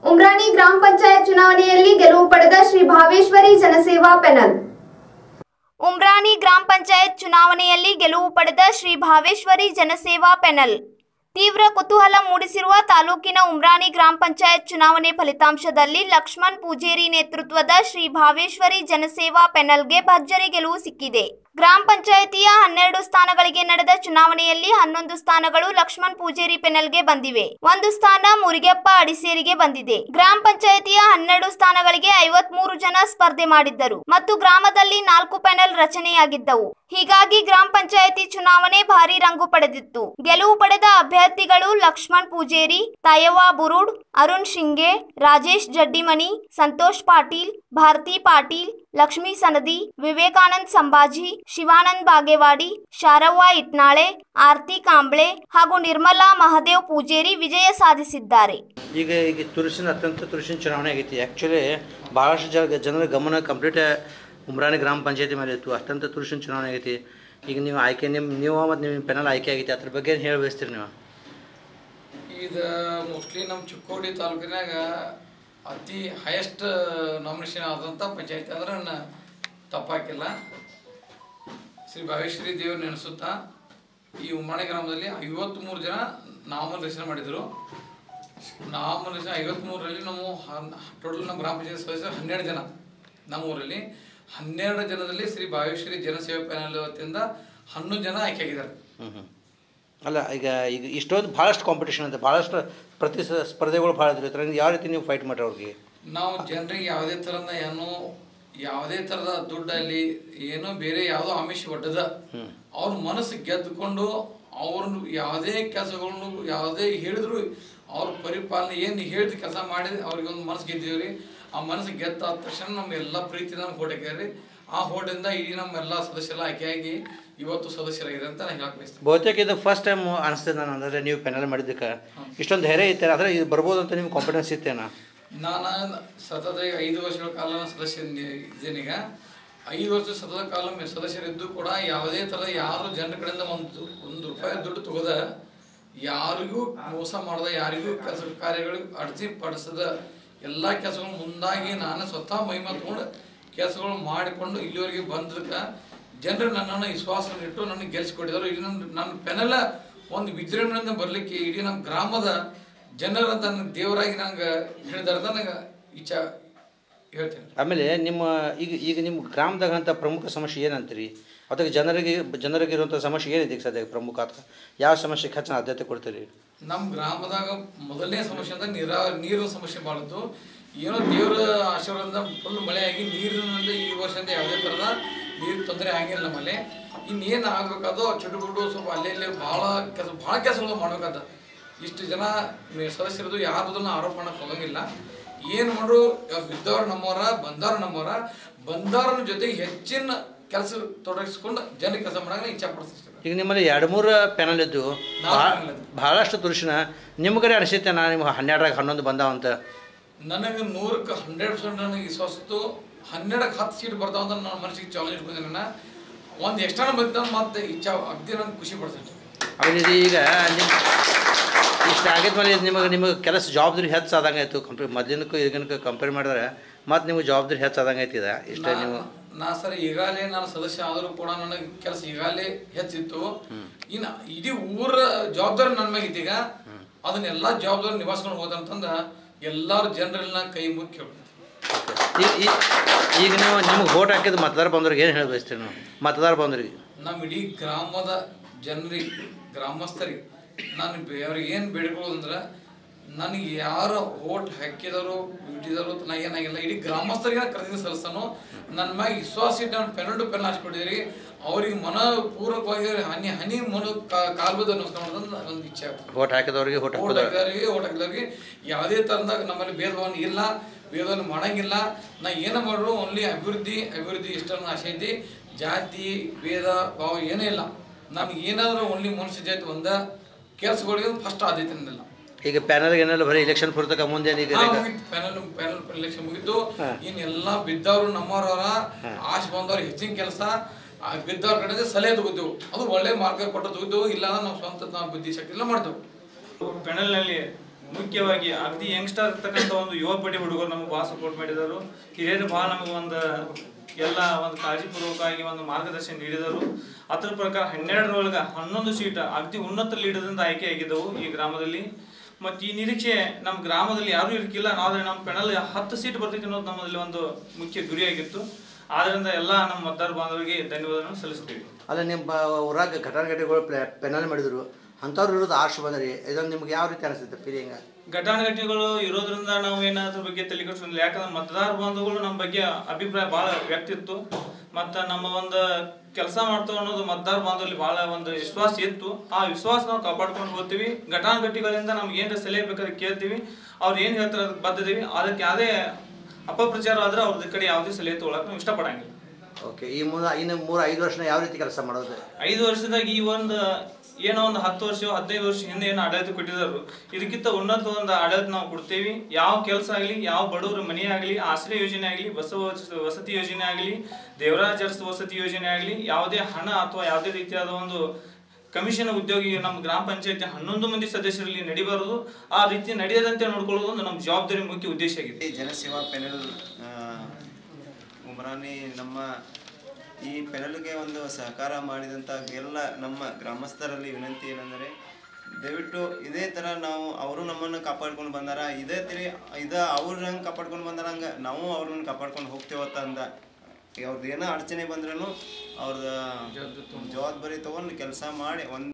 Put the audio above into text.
ಉಮ್ರಾನಿ ಗ್ರಾಮ ಪಂಚಾಯತ್ ಚುನಾವಣೆಯಲ್ಲಿ ಗೆಲುವು ಪಡೆದ ಶ್ರೀ ಭಾವೇಶ್ವರಿ ಜನಸೇವಾ ಪೆನಲ್ ಉಮ್ರಾನಿ ಗ್ರಾಮ ಪಂಚಾಯತ್ ಚುನಾವಣೆಯಲ್ಲಿ ಗೆಲುವು ಪಡೆದ ಶ್ರೀ ಭಾವೇಶ್ವರಿ ಜನಸೇವಾ ಪೆನಲ್ ತೀವ್ರ ಕುತೂಹಲ ಮೂಡಿಸಿರುವ ತಾಲೂಕಿನ ಉಮ್ರಾನಿ ಗ್ರಾಮ ಪಂಚಾಯತ್ ಚುನಾವಣೆ ಫಲಿತಾಂಶದಲ್ಲಿ ಲಕ್ಷ್ಮಣ್ ಪೂಜೇರಿ ನೇತೃತ್ವದ ಶ್ರೀ ಭಾವೇಶ್ವರಿ ಜನಸೇವಾ ಪೆನಲ್ಗೆ ಭರ್ಜರಿ ಗೆಲುವು ಸಿಕ್ಕಿದೆ ಗ್ರಾಮ ಪಂಚಾಯಿತಿಯ ಹನ್ನೆರಡು ಸ್ಥಾನಗಳಿಗೆ ನಡೆದ ಚುನಾವಣೆಯಲ್ಲಿ ಹನ್ನೊಂದು ಸ್ಥಾನಗಳು ಲಕ್ಷ್ಮಣ್ ಪೂಜೇರಿ ಪೆನಲ್ಗೆ ಬಂದಿವೆ ಒಂದು ಸ್ಥಾನ ಮುರಿಗೆಪ್ಪ ಅಡಿಸೇರಿಗೆ ಬಂದಿದೆ ಗ್ರಾಮ ಪಂಚಾಯಿತಿಯ ಹನ್ನೆರಡು ಸ್ಥಾನಗಳಿಗೆ ಐವತ್ಮೂರು ಜನ ಸ್ಪರ್ಧೆ ಮಾಡಿದ್ದರು ಮತ್ತು ಗ್ರಾಮದಲ್ಲಿ ನಾಲ್ಕು ಪೆನಲ್ ರಚನೆಯಾಗಿದ್ದವು ಹೀಗಾಗಿ ಗ್ರಾಮ ಪಂಚಾಯಿತಿ ಚುನಾವಣೆ ಭಾರಿ ರಂಗು ಪಡೆದಿತ್ತು ಗೆಲುವು ಪಡೆದ ಅಭ್ಯರ್ಥಿಗಳು ಲಕ್ಷ್ಮಣ್ ಪೂಜೇರಿ ತಾಯವ್ವ ಬುರುಡ್ ಅರುಣ್ ಶಿಂಗೆ ರಾಜೇಶ್ ಜಡ್ಡಿಮನಿ ಸಂತೋಷ್ ಪಾಟೀಲ್ ಭಾರತಿ ಪಾಟೀಲ್ ಲಕ್ಷ್ಮೀ ಸನದಿ ವಿವೇಕಾನಂದ್ ಸಂಭಾಜಿ ಶಿವಾನಂದ್ ಬಾಗೇವಾಡಿ ಶಾರವ್ವ ಇಟ್ನಾಳೆ ಆರ್ತಿ ಕಾಂಬ್ಳೆ ಹಾಗೂ ನಿರ್ಮಲಾ ಮಹದೇವ್ ಪೂಜೇರಿ ವಿಜಯ ಸಾಧಿಸಿದ್ದಾರೆ ಈಗ ಈಗ ತುರುಸಿನ ಅತ್ಯಂತ ತುರುಸಿನ ಚುನಾವಣೆ ಆಗೈತಿ ಆ್ಯಕ್ಚುಲಿ ಭಾಳಷ್ಟು ಜನ ಜನರ ಗಮನ ಕಂಪ್ಲೀಟ್ ಉಮ್ರಾಣಿ ಗ್ರಾಮ ಪಂಚಾಯತಿ ಮೇಲೆ ಇತ್ತು ಅತ್ಯಂತ ತುರುಸಿನ ಚುನಾವಣೆ ಆಗೈತಿ ಈಗ ನೀವು ಆಯ್ಕೆ ನಿಮ್ಮ ನೀವು ಮತ್ತು ನಿಮ್ಮ ಪೆನಲ್ ಆಯ್ಕೆ ಆಗೈತಿ ಅದ್ರ ಬಗ್ಗೆ ಏನು ಹೇಳಿ ಬಯಸ್ತೀರಿ ನೀವು ಇದು ಮೋಸ್ಟ್ಲಿ ನಮ್ಮ ಚಿಕ್ಕೋಡಿ ತಾಲೂಕಿನಾಗ ಅತಿ ಹೈಯೆಸ್ಟ್ ನಾಮಿನೇಷನ್ ಆದಂಥ ಪಂಚಾಯತಿ ಅಂದ್ರೆ ನ- ತಪ್ಪಾಕಿಲ್ಲ ಶ್ರೀ ಭಾವೇಶ್ವರಿ ದೇವ್ರು ನೆನೆಸುತ್ತಾ ಈ ಉಮ್ಮಣಿ ಗ್ರಾಮದಲ್ಲಿ ಐವತ್ತ್ಮೂರು ಜನ ನಾಮನಿರ್ದೇಶನ ಮಾಡಿದರು ನಾಮನಿರ್ದೇಶನ ಐವತ್ತ್ಮೂರರಲ್ಲಿ ನಾವು ಟೋಟಲ್ ನಮ್ಮ ಗ್ರಾಮ ಪಂಚಾಯತ್ ಸದಸ್ಯರು ಹನ್ನೆರಡು ಜನ ನಮ್ಮ ಊರಲ್ಲಿ ಹನ್ನೆರಡು ಜನದಲ್ಲಿ ಶ್ರೀ ಭಾವೇಶ್ವರಿ ಜನಸೇವಾ ಪ್ಯಾನಲ್ ವತಿಯಿಂದ ಹನ್ನೊಂದು ಜನ ಆಯ್ಕೆಯಾಗಿದ್ದಾರೆ ಹ್ಞೂ ಹ್ಞೂ ಅಲ್ಲ ಈಗ ಈಗ ಇಷ್ಟೊಂದು ಭಾಳಷ್ಟು ಕಾಂಪಿಟೇಷನ್ ಅಂತ ಭಾಳಷ್ಟು ಪ್ರತಿ ಸ- ಸ್ಪರ್ಧೆಗಳು ಭಾಳ ಇದ್ರು ಇದ್ರಾಗ ಯಾವ ರೀತಿ ನೀವು ಫೈಟ್ ಮಾಡ್ರಿ ಅವ್ರಿಗೆ ನಾವು ಜನರಿಗೆ ಯಾವುದೇ ಥರದ ಏನು ಯಾವುದೇ ಥರದ ದುಡ್ಡಲ್ಲಿ ಏನೋ ಬೇರೆ ಯಾವುದೋ ಆಮಿಷ ಒಡ್ಡದ ಅವ್ರ ಮನಸ್ಸು ಗೆದ್ದುಕೊಂಡು ಅವ್ರನ್ನ ಯಾವುದೇ ಕೆಲಸಗಳನ್ನು ಯಾವುದೇ ಹೇಳಿದ್ರು ಅವ್ರ ಪರಿಪಾಲನೆ ಏನು ಹೇಳಿದ ಕೆಲಸ ಮಾಡಿ ಅವ್ರಿಗೆ ಒಂದು ಮನಸ್ಸು ಗೆದ್ದೀವಿ ಆ ಮನಸ್ಸು ಗೆದ್ದ ಆದ ತಕ್ಷಣ ನಮ್ಮ ಎಲ್ಲ ಪ್ರೀತಿ ನಮ್ಮ ಹೋಟೆಗೆ ಆ ಹೋಟೆಯಿಂದ ಇಡೀ ನಮ್ಮೆಲ್ಲ ಸದಸ್ಯರೆಲ್ಲ ಆಯ್ಕೆಯಾಗಿ ಇವತ್ತು ಸದಸ್ಯರಾಗಿದೆ ಅಂತ ನಾನು ಹೇಳಕ್ ಬಯಸ್ತೇನೆ ಬಹುತೇಕ ಇದು ಫಸ್ಟ್ ಟೈಮ್ ಅನಿಸ್ತದೆ ನಾನು ಅಂದರೆ ನೀವು ಪೆನಲ್ ಮಾಡಿದ್ದಕ್ಕೆ ಇಷ್ಟೊಂದು ಧೈರ್ಯ ಐತೆ ಆದರೆ ಇದು ಬರ್ಬೋದು ಅಂತ ನಿಮ್ಗೆ ಕಾನ್ಫಿಡೆನ್ಸ್ ಇತ್ತೇನಾ ನಾನು ಸತತ ಈಗ ಐದು ವರ್ಷಗಳ ಕಾಲ ನಾನು ಸದಸ್ಯ ಇದ್ದೇನೀಗ ಐದು ವರ್ಷ ಸತತ ಕಾಲ ಮೆ- ಸದಸ್ಯರಿದ್ದು ಕೂಡ ಯಾವುದೇ ಥರದ ಯಾರು ಜನರ ಕಡೆಯಿಂದ ಒಂದು ಒಂದು ರೂಪಾಯಿ ದುಡ್ಡು ತಗೋದ ಯಾರಿಗೂ ಮೋಸ ಮಾಡದ ಯಾರಿಗೂ ಕೆಲಸ ಕಾರ್ಯಗಳಿಗೆ ಅಡಚಿ ಪಡಿಸದ ಎಲ್ಲ ಕೆಲಸಗಳು ಮುಂದಾಗಿ ನಾನು ಸ್ವತಃ ಮಹಿಮಾ ತಗೊಂಡು ಕೆಲಸಗಳು ಮಾಡಿಕೊಂಡು ಇಲ್ಲಿವರೆಗೆ ಬಂದಕ್ಕೆ ಜನರು ನನ್ನನ್ನು ವಿಶ್ವಾಸವನ್ನು ಇಟ್ಟು ನನಗೆ ಗೆಲ್ಲಿಸಿಕೊಟ್ಟಿದ್ದಾರೆ ಇಡೀ ನನ್ನ ನನ್ನ ಪೆನಲ್ಲ ಒಂದು ವಿಜೃಂಭಣೆಯಿಂದ ಬರಲಿಕ್ಕೆ ಇಡೀ ನಮ್ಮ ಗ್ರಾಮದ ಜನರ ನನ್ನ ದೇವರಾಗಿ ನಂಗೆ ಹೇಳಿದಾರೆ ಅಂತ ನಂಗೆ ಇಚ್ಛಾ ಹೇಳ್ತೇನೆ ಆಮೇಲೆ ನಿಮ್ಮ ಈಗ ಈಗ ನಿಮ್ಮ ಗ್ರಾಮದಾಗ ಅಂತ ಪ್ರಮುಖ ಸಮಸ್ಯೆ ಏನಂತೀರಿ ಅದಕ್ಕೆ ಜನರಿಗೆ ಜನರಿಗೆ ಇರುವಂಥ ಸಮಸ್ಯೆ ಏನಿದೆ ಈಗ ಸದ್ಯಕ್ಕೆ ಪ್ರಮುಖ ಅಥವಾ ಯಾವ ಸಮಸ್ಯೆಗೆ ಹೆಚ್ಚಿನ ಆದ್ಯತೆ ಕೊಡ್ತೀರಿ ನಮ್ಮ ಗ್ರಾಮದಾಗ ಮೊದಲನೇ ಸಮಸ್ಯೆ ಅಂತ ನೀರಾ ನೀರಿನ ಸಮಸ್ಯೆ ಬಾಳತ್ತು ಏನೋ ದೇವರ ಆಶೀರ್ವಾದದಿಂದ ಫುಲ್ ಮಳೆಯಾಗಿ ನೀರಿನಿಂದ ಈ ವರ್ಷದಿಂದ ಯಾವುದೇ ಥರದ ನೀರು ತೊಂದರೆ ಆಗಿಲ್ಲ ನಮ್ಮಲ್ಲಿ ಇನ್ನೇನು ಆಗಬೇಕಾದೋ ಚುಟುಬುಟು ಸ್ವಲ್ಪ ಅಲ್ಲೇ ಇಲ್ಲೇ ಭಾಳ ಕೆಲಸ ಭಾಳ ಕೆಲಸಗಳು ಮಾಡ್ಬೇಕಾದ ಇಷ್ಟು ಜನ ಮೆ- ಸದಸ್ಯರದು ಯಾರದನ್ನು ಆರೋಪ ಮಾಡಕ್ಕೆ ಹೋಗಂಗಿಲ್ಲ ಏನು ಮಾಡ್ರು ಬಿದ್ದವ್ರು ನಮ್ಮವರ ಬಂದವ್ರು ನಮ್ಮವರ ಬಂದವ್ರ ಜೊತೆಗೆ ಹೆಚ್ಚಿನ ಕೆಲಸ ತೊಡಗಿಸ್ಕೊಂಡು ಜನರಿಗೆ ಕೆಲಸ ಮಾಡಕ್ಕೆ ಇಚ್ಛೆ ಪಡಿಸ್ತೀನಿ ಈಗ ನಿಮ್ಮಲ್ಲಿ ಎರಡು ಮೂರು ಪ್ಯಾನಲ್ ಇದ್ದು ನಾಲ್ಕು ಭಾಳ- panel ಇದ್ವು. ಭಾಳಷ್ಟು ತುರುಷಿನ ನಿಮ್ಗರೆ ಅನಿಸುತ್ತೆ ನಾನು ನಿಮ್ಮ ಹನ್ನೆರಡರಾಗ ಹನ್ನೊಂದು ಬಂದಾವಂತ ನನಗೆ ನೂರಕ್ಕೆ ಹಂಡ್ರೆಡ್ ಪರ್ಸೆಂಟ್ ನನಗೆ ವಿಶ್ವಾಸ ಇತ್ತು ಹನ್ನೆರಡಕ್ಕೆ ಹತ್ತು ಸೀಟ್ ಬರ್ತಾವ ಅಂತ ನನ್ನ ಮನಸ್ಸಿಗೆ ಚಾಲೆಂಜ್ ಇಟ್ಕೊಂಡೆ ನನ್ನ ಒಂದು ಎಕ್ಸ್ಟ್ರಾ ಬಂದ ಮತ್ತೆ ಇಚ್ಛಾ ಅಗ್ದಿ ನಂಗೆ ಖುಷಿ ಪಡ್ತೈತೆ ಆಮೇಲೆ ಇದು ಈಗ ನಿಮ್ಮ ಇಷ್ಟು ಆಗಿದ್ಮೇಲೆ ಇದು ನಿಮಗೆ ನಿಮಗೆ ಕೆಲಸ ಜವಾಬ್ದಾರಿ ಹೆಚ್ಚಾದಂಗೆ ಆಯಿತು ಕಂಪೇರ್ ಮೊದಲಿನಕ್ಕೂ ಈಗಿನಕ್ಕೂ ಕಂಪೇರ್ ಮಾಡಿದ್ರೆ ಮತ್ತು ನಿಮಗೆ ಜವಾಬ್ದಾರಿ ಹೆಚ್ಚಾದಂಗೆ ಆಯ್ತಿದೆ ಇಷ್ಟೇ ನೀವು ನಾ ಸರ್ ಈಗಾಗಲೇ ನಾನು ಸದಸ್ಯ ಆದರೂ ಕೂಡ ನನಗೆ ಕೆಲಸ ಈಗಾಗಲೇ ಹೆಚ್ಚಿತ್ತು ಇನ್ನು ಇಡೀ ಊರ ಜವಾಬ್ದಾರಿ ನನ್ನ ಮ್ಯಾಗ ಇದ್ದೀಗ ಅದನ್ನೆಲ್ಲ ಜವಾಬ್ದಾರಿ ನಿಭಾಯಿಸ್ಕೊಂಡು ಹೋದಂತಂದ ಎಲ್ಲರೂ ಜನರೆಲ್ಲ ಕೈ ಮುಗಿ ಕೇಳ್ಬೇಕು ಈಗ ಈ- ಈಗ ನೀವು ನಿಮಗೆ ವೋಟ್ ಹಾಕಿದ ಮತದಾರ ಬಂದವ್ರಿಗೆ ಏನು ಹೇಳಿ ಬಯಸ್ತೀರಿ ನೀವು ಮತದಾರ ಬಂದವ್ರಿಗೆ ನಮ್ಮ ಇಡೀ ಗ್ರಾಮದ ಜನರಿಗೆ ಗ್ರಾಮಸ್ಥರಿಗೆ ನಾನು ಬೆ- ಅವ್ರಿಗೆ ಏನು ಬೇಡಿಕೊಳ್ಳೋದಂದ್ರೆ ನನಗೆ ಯಾರು ಓಟ್ ಹಾಕಿದರು ಬಿಟ್ಟಿದರು ನಾ ಏನಾಗಿಲ್ಲ ಇಡೀ ಗ್ರಾಮಸ್ಥರಿಗೆ ನಾನು ಕರೆದಿದ್ದು ಸಲ್ಲಿಸ್ತಾನು ನನ್ನ ಮ್ಯಾಗ ವಿಶ್ವಾಸ ಇಟ್ಟು ನಾನು ಪೆನ್ ಟು ಪೆನ್ ಹಾಸ್ಕೊಟ್ಟಿದ್ದೀರಿ ಅವ್ರಿಗೆ ಮನಪೂರ್ವಕವಾಗಿ ಹನಿ ಹನಿ ಮನ ಕಾಲ್ಬದ ನಮಸ್ಕಾರ ಮಾಡೋದು ಒಂದು ಇಚ್ಛೆ ಆಗ್ತದೆ ವೋಟ್ ಹಾಕಿದವ್ರಿಗೆ ವೋಟ್ ಓಟ್ ಹಾಕೋದವ್ರಿಗೆ ಹಾಕಿದವ್ರಿಗೆ ಓಟ್ ಹಾಕಿದವ್ರಿಗೆ ಯಾವುದೇ ಥರದಾಗ ನಮ್ಮಲ್ಲಿ ಭೇದ ಭಾವನೆ ಇಲ್ಲ ಭೇದವನ್ನು ಮಾಡಂಗಿಲ್ಲ ನಾ ಏನು ಮಾಡ್ರು ಓನ್ಲಿ ಅಭಿವೃದ್ಧಿ ಅಭಿವೃದ್ಧಿ ಇಷ್ಟನ್ನು ಆಸೆ ಐತಿ ಜಾತಿ ಭೇದ ಭಾವ ಏನೂ ಇಲ್ಲ ನಮ್ಗೆ ಏನಾದರೂ ಓನ್ಲಿ ಮನುಷ್ಯ ಜಾತಿ ಒಂದ ಕೆಲಸಗಳಿಗೆ ಫಸ್ಟ್ ಆದ್ಯತೆ ನನ್ನೆಲ್ಲ ಈಗ ಪ್ಯಾನಲ್ಗೆ ಏನೆಲ್ಲ ಬರೀ ಇಲೆಕ್ಷನ್ ಪೂರ್ತಕ ಮುಂದೆ ಈಗ ಪ್ಯಾನಲ್ ಪ್ಯಾನಲ್ ಎಲೆಕ್ಷನ್ ಮುಗಿತು ಇನ್ನೆಲ್ಲ ಬಿದ್ದವರು ನಮ್ಮವ್ರವರ ಆಶೆ ಬಂದವ್ರು ಹೆಚ್ಚಿನ ಕೆಲಸ ಬಿದ್ದವ್ರ ಕಡೆ ಸಲಹೆ ತಗೋತೀವಿ ಅದು ಒಳ್ಳೆ ಮಾರ್ಗ ಕೊಟ್ಟು ತಗೋತೀವಿ ಇಲ್ಲ ಅಂದ್ರೆ ನಾವು ಸ್ವಂತ ನಾವು ಬುದ್ಧಿ ಶಕ್ತಿ ಎಲ್ಲ ಮಾಡ್ತೇವೆ ಪೆನಲ್ನಲ್ಲಿ ಮುಖ್ಯವಾಗಿ ಅಗದಿ ಯಂಗ್ಸ್ಟರ್ ಇರ್ತಕ್ಕಂಥ ಒಂದು ಯುವ ಪಡಿ ಹುಡುಗರು ನಮಗೆ ಭಾಳ ಸಪೋರ್ಟ್ ಮಾಡಿದರು ಹಿರಿಯರು ಭಾಳ ನಮಗೆ ಒಂದು ಎಲ್ಲ ಒಂದು ಕಾಳಜಿಪೂರ್ವಕವಾಗಿ ಒಂದು ಮಾರ್ಗದರ್ಶನ ನೀಡಿದರು ಅದ್ರ ಪ್ರಕಾರ ಹನ್ನೆರಡರೊಳಗೆ ಹನ್ನೊಂದು ಸೀಟ್ ಅಗದಿ ಉನ್ನತ ಲೀಡದಿಂದ ಆಯ್ಕೆ ಆಗಿದ್ದವು ಈ ಗ್ರಾಮದಲ್ಲಿ ಮತ್ತು ಈ ನಿರೀಕ್ಷೆ ನಮ್ಮ ಗ್ರಾಮದಲ್ಲಿ ಯಾರೂ ಇರ್ಕಿಲ್ಲ ಆದರೆ ನಮ್ಮ ಪೆಣಲ್ ಹತ್ತು ಸೀಟ್ ಬರ್ತೈತೆ ಅನ್ನೋದು ನಮ್ಮಲ್ಲಿ ಒಂದು ಮುಖ್ಯ ಗುರಿಯಾಗಿತ್ತು ಆದ್ದರಿಂದ ಎಲ್ಲ ನಮ್ಮ ಮತದಾರ ಬಾಂಧವರಿಗೆ ಧನ್ಯವಾದಗಳನ್ನು ಸಲ್ಲಿಸ್ತೀವಿ ಅಲ್ಲ ನಿಮ್ಮ ಬ- ಊರಾಗ ಘಟಾನುಘಟಿಗಳು ಪೆನಲ್ ಮಾಡಿದ್ರು ಅಂಥವ್ರು ಇರೋದು ಆರ್ಷ್ ಬಂದ್ರಿ ಇದೊಂದು ನಿಮ್ಗೆ ಯಾವ ರೀತಿ ಅನಿಸುತ್ತೆ ಫೀಲಿಂಗ್ ಘಟಾನುಘಟಿಗಳು ಇರೋದ್ರಿಂದ ನಾವು ಏನಾದ್ರ ಬಗ್ಗೆ ತಲೆ ಕೆಡಿಸ್ಕೊಂಡಿಲ್ಲ ಯಾಕಂದ್ರೆ ಮತದಾರ ಬಾಂಧವಗಳು ನಮ್ಮ ಬಗ್ಗೆ ಅಭಿಪ್ರಾಯ ಭಾಳ ವ್ಯಕ್ತಿತ್ತು ಮತ್ತು ನಮ್ಮ ಒಂದು ಕೆಲಸ ಮಾಡ್ತೇವೆ ಅನ್ನೋದು ಮತದಾರ ಬಾಂಧವಲ್ಲಿ ಭಾಳ ಒಂದು ವಿಶ್ವಾಸ ಇತ್ತು ಆ ವಿಶ್ವಾಸ ನಾವು ಕಾಪಾಡ್ಕೊಂಡು ಹೋಗ್ತೀವಿ ಘಟಾನುಘಟಿಗಳಿಂದ ನಮ್ಗೆ ಏನಾರ ಸಲಹೆ ಬೇಕಾದ್ರೆ ಕೇಳ್ತೀವಿ ಅವ್ರು ಏನು ಹೇಳ್ತಾರೆ ಅದಕ್ಕೆ ಬದ್ದಿದ್ದೀವಿ ಅದಕ್ಕೆ ಯಾವುದೇ ಅಪಪ್ರಚಾರ ಆದ್ರೆ ಅವ್ರದ್ದು ಕಡೆ ಯಾವುದೇ ಸಲಹೆ ತೊಗೊಳಕ್ಕೆ ನಾವು ಇಷ್ಟಪಡಂಗಿಲ್ಲ ಓಕೆ ಈ ಮುಂದೆ ಇನ್ನು ಮೂರು ಐದು ವರ್ಷನ ಯಾವ ರೀತಿ ಕೆಲಸ ಮಾಡೋದು ಐದು ವರ್ಷದಾಗ ಈ ಒಂದು ಏನೋ ಒಂದು ಹತ್ತು ವರ್ಷ ಹದಿನೈದು ವರ್ಷ ಹಿಂದೆ ಏನು ಆಡಳಿತ ಕೊಟ್ಟಿದ್ದಾರೆ ಇದಕ್ಕಿಂತ ಉನ್ನತ ಒಂದು ಆಡಳಿತ ನಾವು ಕೊಡ್ತೇವೆ ಯಾವ ಕೆಲಸ ಆಗಲಿ ಯಾವ ಬಡವರ ಮನೆ ಆಗಲಿ ಆಶ್ರಯ ಯೋಜನೆ ಆಗಲಿ ಬಸವ ವಸ- ವಸತಿ ಯೋಜನೆ ಆಗಲಿ ದೇವರಾಜ ಅರಸು ವಸತಿ ಯೋಜನೆ ಆಗಲಿ ಯಾವುದೇ ಹಣ ಅಥವಾ ಯಾವುದೇ ರೀತಿಯಾದ ಒಂದು ಕಮಿಷನ್ ಉದ್ಯೋಗಿ ನಮ್ಮ ಗ್ರಾಮ ಪಂಚಾಯತಿ ಹನ್ನೊಂದು ಮಂದಿ ಸದಸ್ಯರಲ್ಲಿ ನಡಿಬಾರದು ಆ ರೀತಿ ನಡೆಯದಂತೆ ನೋಡ್ಕೊಳ್ಳೋದು ಒಂದು ನಮ್ಮ ಜವಾಬ್ದಾರಿ ಮುಖ್ಯ ಉದ್ದೇಶ ಆಗಿದೆ ಈ ಜನಸೇವಾ ಪೆನಲ್ ಆ, ಉಮರಾನಿ ನಮ್ಮ ಈ ಪೆನಲ್ಗೆ ಒಂದು ಸಹಕಾರ ಮಾಡಿದಂಥ ಎಲ್ಲ ನಮ್ಮ ಗ್ರಾಮಸ್ಥರಲ್ಲಿ ವಿನಂತಿ ಏನೆಂದರೆ ದಯವಿಟ್ಟು ಇದೇ ಥರ ನಾವು ಅವರು ನಮ್ಮನ್ನು ಕಾಪಾಡ್ಕೊಂಡು ಬಂದಾರ ಇದೇ ತಿರಿ ಇದ ಅವ್ರು ಹೆಂಗೆ ಕಾಪಾಡ್ಕೊಂಡು ಬಂದಾರ ಹಂಗೆ ನಾವು ಅವ್ರನ್ನ ಕಾಪಾಡ್ಕೊಂಡು ಹೋಗ್ತೇವತ್ತ ಅಂದ ಅವ್ರದ್ದು ಏನೋ ಅಡಚಣೆ ಬಂದ್ರೂ ಅವ್ರದ್ದು ಜವಾಬ್ದಾರಿ ತೊಗೊಂಡು ಕೆಲಸ ಮಾಡಿ ಒಂದು